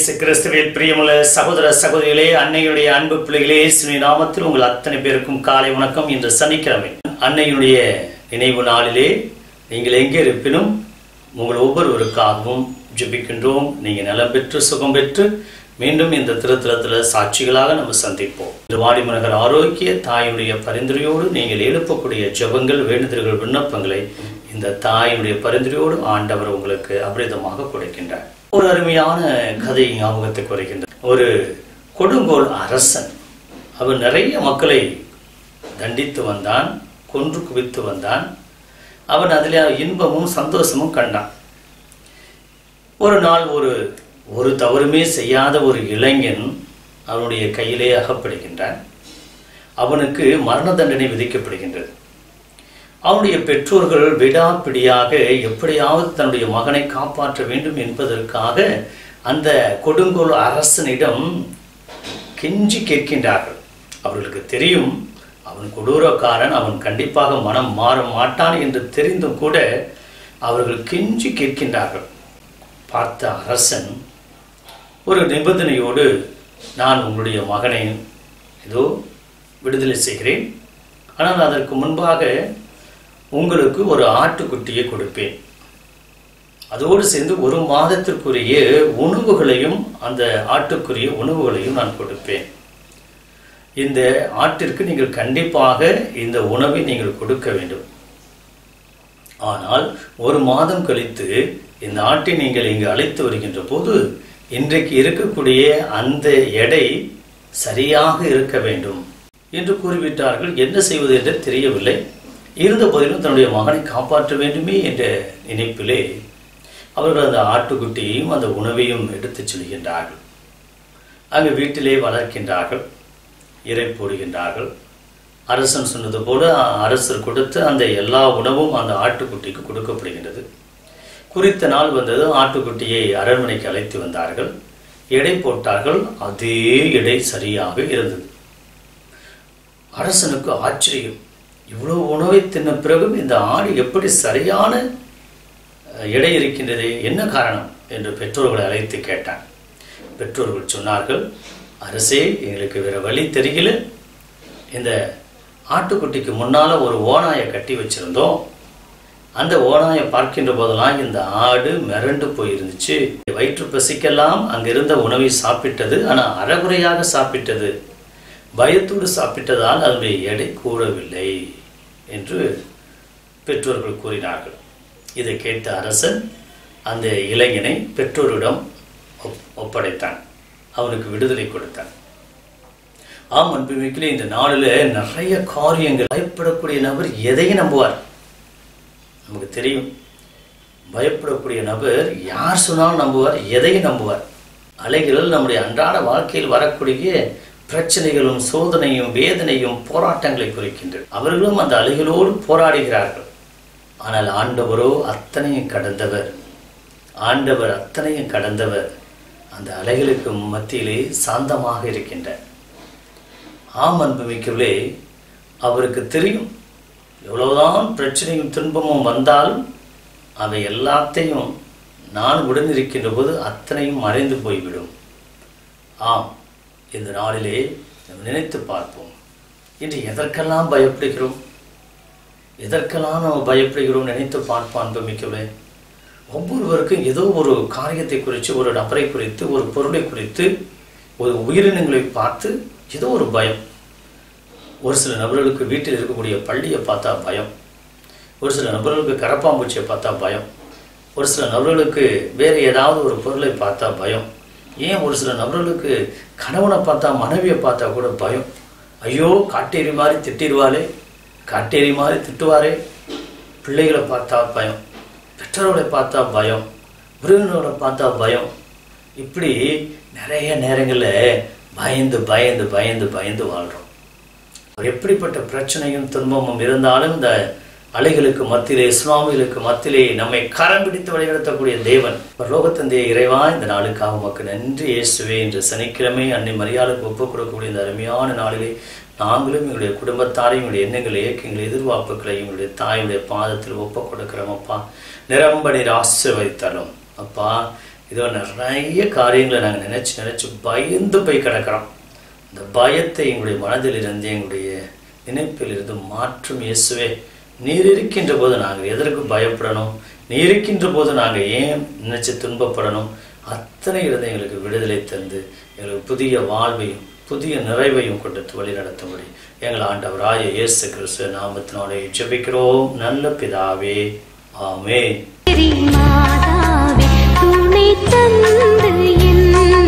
இயேசு கிறிஸ்துவில் பிரியமுள்ள சகோதர சகோதரிகளே அன்னையுடைய அன்பு பிள்ளைகளே ஸ்ரீ நாமத்தில் உங்கள் அத்தனை பேருக்கும் காலை வணக்கம் இன்று சனிக்கிழமை அன்னையுடைய நினைவு நாளிலே நீங்கள் எங்கே இருப்பினும் உங்கள் ஒவ்வொருவருக்காகவும் ஜெபிக்கின்றோம் நீங்க நலம் பெற்று சுகம் பெற்று மீண்டும் இந்த திருத்தலத்தில் சாட்சிகளாக நம்ம சந்திப்போம் இந்த வாடிமனகர் ஆரோக்கிய தாயினுடைய பரிந்துரையோடு நீங்கள் எழுப்பக்கூடிய ஜெபங்கள் வேண்டுதல்கள் விண்ணப்பங்களை இந்த தாயினுடைய பரிந்துரையோடு ஆண்டவர் உங்களுக்கு அபரிதமாக கொடுக்கின்றார் ஒரு அருமையான கதை ஞாபகத்துக்கு வருகின்றது ஒரு கொடுங்கோல் அரசன் அவன் நிறைய மக்களை தண்டித்து வந்தான் கொன்று குவித்து வந்தான் அவன் அதில் இன்பமும் சந்தோஷமும் கண்டான் ஒரு நாள் ஒரு ஒரு தவறுமே செய்யாத ஒரு இளைஞன் அவனுடைய கையிலே அகப்படுகின்றான் அவனுக்கு மரண தண்டனை விதிக்கப்படுகின்றது அவனுடைய பெற்றோர்கள் விடாப்பிடியாக எப்படியாவது தன்னுடைய மகனை காப்பாற்ற வேண்டும் என்பதற்காக அந்த கொடுங்கோல் அரசனிடம் கெஞ்சி கேட்கின்றார்கள் அவர்களுக்கு தெரியும் அவன் கொடூரக்காரன் அவன் கண்டிப்பாக மனம் மாற மாட்டான் என்று தெரிந்தும் கூட அவர்கள் கெஞ்சி கேட்கின்றார்கள் பார்த்த அரசன் ஒரு நிபந்தனையோடு நான் உங்களுடைய மகனை ஏதோ விடுதலை செய்கிறேன் ஆனால் அதற்கு முன்பாக உங்களுக்கு ஒரு ஆட்டுக்குட்டியை கொடுப்பேன் அதோடு சேர்ந்து ஒரு மாதத்திற்குரிய உணவுகளையும் அந்த ஆட்டுக்குரிய உணவுகளையும் நான் கொடுப்பேன் இந்த ஆட்டிற்கு நீங்கள் கண்டிப்பாக இந்த உணவை நீங்கள் கொடுக்க வேண்டும் ஆனால் ஒரு மாதம் கழித்து இந்த ஆட்டை நீங்கள் இங்கு அழைத்து வருகின்ற போது இன்றைக்கு இருக்கக்கூடிய அந்த எடை சரியாக இருக்க வேண்டும் என்று கூறிவிட்டார்கள் என்ன செய்வது என்று தெரியவில்லை இருந்த போதிலும் தன்னுடைய மகனை காப்பாற்ற வேண்டுமே என்ற நினைப்பிலே அவர்கள் அந்த ஆட்டுக்குட்டியையும் அந்த உணவையும் எடுத்துச் செல்கின்றார்கள் அங்கு வீட்டிலே வளர்க்கின்றார்கள் இறை போடுகின்றார்கள் அரசன் சொன்னது போல அரசர் கொடுத்து அந்த எல்லா உணவும் அந்த ஆட்டுக்குட்டிக்கு கொடுக்கப்படுகின்றது குறித்த நாள் வந்தது ஆட்டுக்குட்டியை அரண்மனைக்கு அழைத்து வந்தார்கள் எடை போட்டார்கள் அதே எடை சரியாக இருந்தது அரசனுக்கு ஆச்சரியம் இவ்வளவு உணவை தின்ன பிறகும் இந்த ஆடு எப்படி சரியான எடை இருக்கின்றது என்ன காரணம் என்று பெற்றோர்களை அழைத்து கேட்டான் பெற்றோர்கள் சொன்னார்கள் அரசே எங்களுக்கு வேற வழி தெரியல இந்த ஆட்டுக்குட்டிக்கு முன்னால ஒரு ஓனாயை கட்டி வச்சிருந்தோம் அந்த ஓனாயை பார்க்கின்ற போதெல்லாம் இந்த ஆடு மிரண்டு போயிருந்துச்சு வயிற்று பசிக்கெல்லாம் அங்கிருந்த உணவை சாப்பிட்டது ஆனால் அறகுறையாக சாப்பிட்டது பயத்தோடு சாப்பிட்டதால் அதனுடைய எடை கூடவில்லை என்று பெற்றோர்கள் கூறினார்கள் இதை கேட்ட அரசன் அந்த இளைஞனை பெற்றோரிடம் ஒப்படைத்தான் அவனுக்கு விடுதலை கொடுத்தான் ஆம் அன்புமிக்கிலே இந்த நாளில் நிறைய காரியங்கள் பயப்படக்கூடிய நபர் எதையும் நம்புவார் நமக்கு தெரியும் பயப்படக்கூடிய நபர் யார் சொன்னாலும் நம்புவார் எதையும் நம்புவார் அலைகள் நம்முடைய அன்றாட வாழ்க்கையில் வரக்கூடிய பிரச்சனைகளும் சோதனையும் வேதனையும் போராட்டங்களை குறிக்கின்றன அவர்களும் அந்த அலைகளோடு போராடுகிறார்கள் ஆனால் ஆண்டவரோ அத்தனையும் கடந்தவர் ஆண்டவர் அத்தனையும் கடந்தவர் அந்த அலைகளுக்கு மத்தியிலே சாந்தமாக இருக்கின்றார் ஆம் அன்புமிக்கவர்களே அவருக்கு தெரியும் எவ்வளவுதான் பிரச்சனையும் துன்பமும் வந்தாலும் அவை எல்லாத்தையும் நான் உடன் இருக்கின்ற போது அத்தனையும் மறைந்து போய்விடும் ஆம் இந்த நாளிலே நாம் நினைத்து பார்ப்போம் இன்று எதற்கெல்லாம் பயப்படுகிறோம் எதற்கெல்லாம் நாம் பயப்படுகிறோம் நினைத்து பார்ப்போம் அன்புமிக்கவே ஒவ்வொருவருக்கும் ஏதோ ஒரு காரியத்தை குறித்து ஒரு நபரை குறித்து ஒரு பொருளை குறித்து ஒரு உயிரினங்களை பார்த்து ஏதோ ஒரு பயம் ஒரு சில நபர்களுக்கு வீட்டில் இருக்கக்கூடிய பள்ளியை பார்த்தா பயம் ஒரு சில நபர்களுக்கு கரப்பாம்பூச்சியை பார்த்தா பயம் ஒரு சில நபர்களுக்கு வேறு ஏதாவது ஒரு பொருளை பார்த்தா பயம் ஏன் ஒரு சில நபர்களுக்கு கணவனை பார்த்தா மனைவியை பார்த்தா கூட பயம் ஐயோ காட்டேரி மாதிரி திட்டிடுவாளே காட்டேரி மாதிரி திட்டுவாரே பிள்ளைகளை பார்த்தா பயம் பெற்றோர்களை பார்த்தா பயம் உறவினர்களை பார்த்தா பயம் இப்படி நிறைய நேரங்களில் பயந்து பயந்து பயந்து பயந்து வாழ்கிறோம் எப்படிப்பட்ட பிரச்சனையும் துன்பமும் இருந்தாலும் இந்த அலைகளுக்கு மத்தியிலே சுவாமிகளுக்கு மத்தியிலே நம்மை கரம் பிடித்து வழிநடத்தக்கூடிய தேவன் லோகத்தந்தைய இறைவா இந்த நாளுக்காக உமக்கு நன்றி இயேசுவே இன்று சனிக்கிழமை அன்னை மரியாதைக்கு ஒப்புக் கொடுக்கக்கூடிய இந்த அருமையான நாளிலே நாங்களும் எங்களுடைய குடும்பத்தாரையும் எங்களுடைய எண்ணங்களை எங்களுடைய எதிர்பார்ப்புகளையும் எங்களுடைய தாயுடைய பாதத்தில் ஒப்புக் கொடுக்கிறோம் அப்பா நிரம்ப நீர் ஆசிர்வதித்தரும் அப்பா இதோ நிறைய காரியங்களை நாங்கள் நினைச்சு நினைச்சு பயந்து போய் கிடக்கிறோம் இந்த பயத்தை எங்களுடைய மனதில் இருந்து எங்களுடைய நினைப்பில் இருந்து மாற்றும் இயேசுவே நீர் இருக்கின்ற போது நாங்கள் எதற்கு பயப்படணும் நீ இருக்கின்ற போது நாங்கள் ஏன் நினைச்சு துன்பப்படணும் அத்தனை இருந்து எங்களுக்கு விடுதலை தந்து எங்களுக்கு புதிய வாழ்வையும் புதிய நிறைவையும் கொண்டு வழி நடத்தும்படி எங்கள் ஆண்டவராய இயேசு கிறிஸ்து நாமத்தினாலே ஜெபிக்கிறோம் நல்ல பிதாவே ஆமே மாதாவே துணை தந்து என்